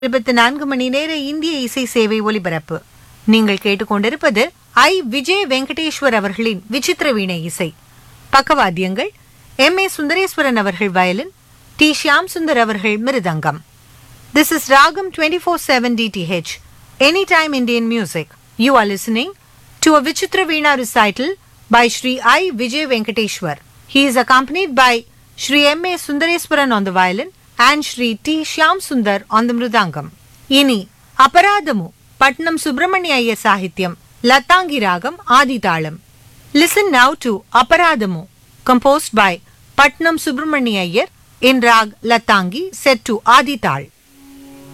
இருபத்தி நான்கு மணி நேர இந்திய இசை சேவை ஒலிபரப்பு நீங்கள் கேட்டுக்கொண்டிருப்பது ஐ விஜய் வெங்கடேஸ்வர் அவர்களின் விசித்திர வீணை இசை பக்கவாத்தியங்கள் எம் ஏ சுந்தரேஸ்வரன் அவர்கள் வயலின் டி ஷியாம் சுந்தர் அவர்கள் mridangam this is Ragam twenty four seven DTH any time Indian music you are listening to a Vichitra Veena recital by Sri I. Vijay Venkateshwar. He is accompanied by Sri M. A. Sundareswaran on the violin and Sri T. Shyam Sundar on the mridangam. இனி அபராதமு Patnam Subramania Iyer sahityam Lathangi ragam Adi talam listen now to Aparadhamu composed by Patnam Subramania Iyer in rag Lathangi set to ஆதிதாள்